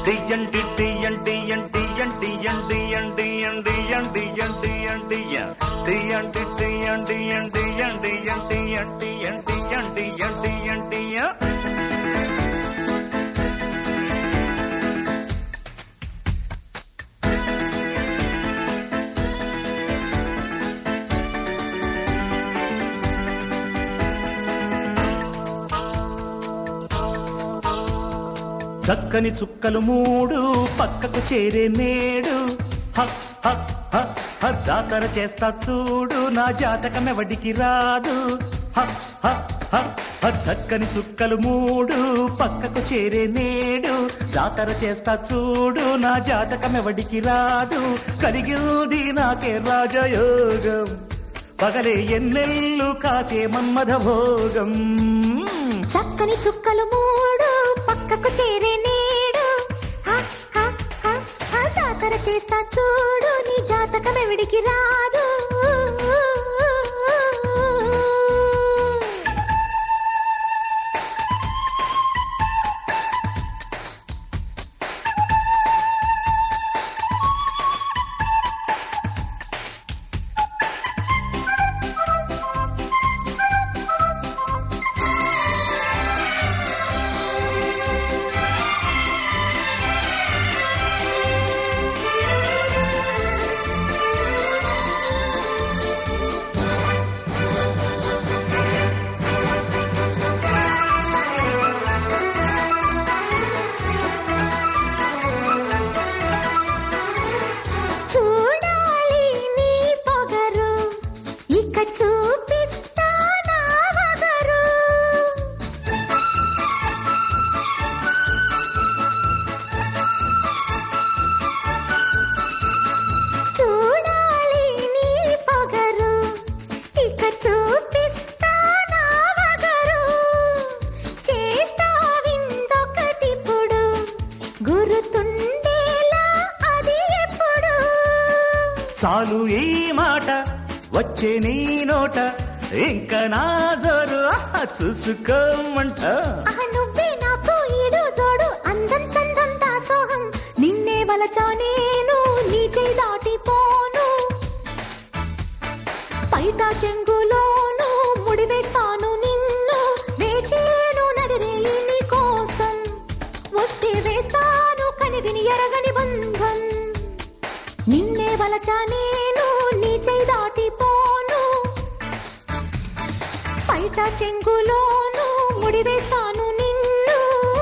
డియండి డియండి యండి యండి యండి యండి యండి యండి యండి యండి డియండి డియండి యండి యండి యండి యండి యండి యండి యండి యండి చక్కని చుక్కలు మూడు పక్కకు చేరే నేడు హ, హ, హ, హ, జాతర చేస్తా చూడు నా జాతకం ఎవడికి రాదు హ, హ, హ, హ, చక్కని చుక్కలు మూడు పక్కకు చేరే నేడు జాతర చేస్తా చూడు నా జాతకం ఎవడికి రాదు కలిగింది నాకే రాజయోగం పగలే ఎన్నెల్లు కాసే మన్మథ భోగం చక్కని చుక్కలు మూడు పక్కకు చేరే నేడు హ, హ, హ, హ, జాతర చేస్తా చూడు నీ జాతకం ఎవడికి రాదు చూడాలి నీ పొగరు ఇక చూపిస్తా నా వగరు చూడాలి నీ పొగరు ఇక చూపిస్తా నా వగరు చేస్తా విందొకటిప్పుడు గురుతుండేలా అది ఎప్పుడు చాలు ఈ మాట వచ్చే నీ నోట ఇంకా నా జోరు ఆహా, చూసుకోమంట ఆహా, నువ్వే నాకు ఈడు జోడు అందం చందం దాసోహం నిన్నే వలచా నేను నీ చేయి దాటిపోను బయట చెంగులోను ముడివేస్తాను నిన్ను వేచేను నడిరేయి నీ కోసం ఒత్తి వేస్తాను కనివిని ఎరగని బంధం నిన్నే వలచా నేను నీ చేయి దాటిపోను బయట చెంగులోను ముడివేస్తాను నిన్ను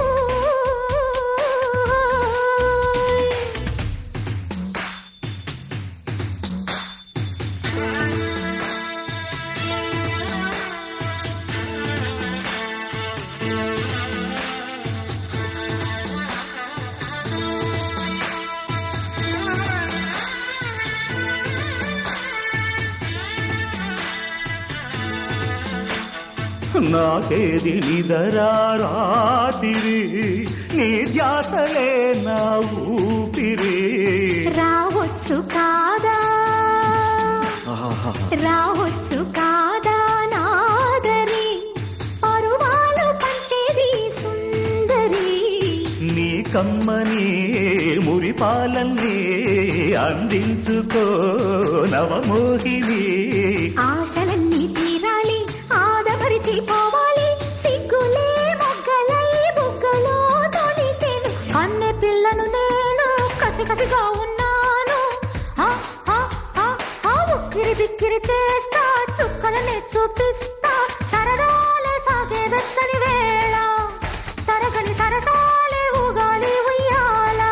నాకేది నిదరా రాతిరి నీ ధ్యాసలే నా ఊపిరి రావచ్చు కాదా ఆహా, రావచ్చు కాదా నాదరి పరువాలు పంచేది సుందరి నీ కమ్మని మురిపాలన్నీ అందించుకో నవమోహిని ఆశలన్నీ తీరాలి ఆదమరిచి పోవాలి సిగ్గులే మొగ్గలై బుగ్గలో తొలితేను అన్నె పిల్లను నేను కసి కసిగా ఉన్నాను ఆ, ఆ, ఆ, ఆ, ఉక్కిరి బిక్కిరి చేస్తా చుక్కలనే చూపిస్తా సరదాలే సాగే వెచ్చని వేళ తరగని సరసాలే ఊగాలి ఉయ్యాలా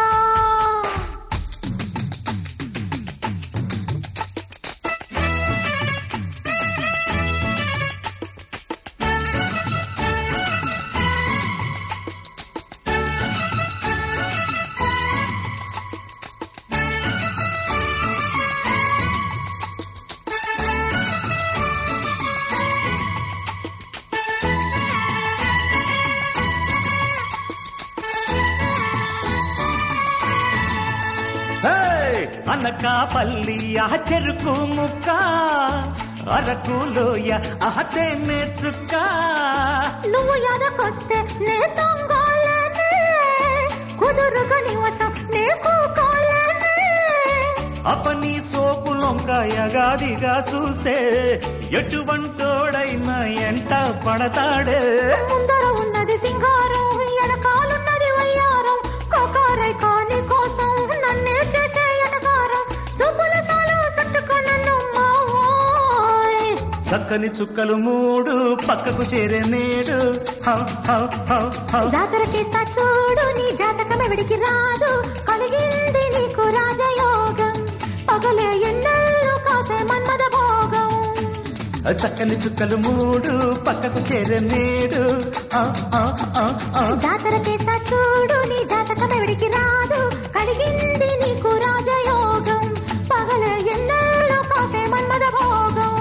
అనకాపల్లి ఆ చెరుకు ముక్క అరకు లోయ అహతే నువ్వు ఎదకొస్తే నే తొంగోళ్ళనే కుదురు ఎదురుగా నివసం నీకు కోలేనే అపని సోపు లొంకాయగాదిగా చూస్తే ఎటువంటోడైనా ఎంట పడతాడే ముందర ఉన్నది సింగారం ఎడకాలున్నది వయ్యారం కొకారై కాని కోసం నన్నే చేసే ఎటకారం సుబ్బుల సాలు సట్టుకొనను మావోయ్ చక్కని చుక్కలు మూడు పక్కకు చేరే నేడు హౌ, హౌ, హౌ, హౌ. జాతర చేస్తా చూడు నీ జాతకం ఎవడికి రాదు కలిగింది నీకు రాజయోగం పగలే ఎన్నెల్లు కాసే మన్మద భోగం చక్కని చుక్కలు మూడు పక్కకు చేరే నేడు ఆ, ఆ, ఆ, ఆ. జాతర చేస్తా చూడు నీ జాతకం ఎవడికి రాదు కలిగింది నీకు రాజయోగం పగలే ఎన్నెల్లు కాసే మన్మద భోగం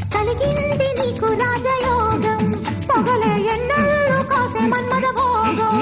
కలిగింది నీకు రాజయోగం పగలే ఎన్నెల్లు కాసే మన్మద భోగం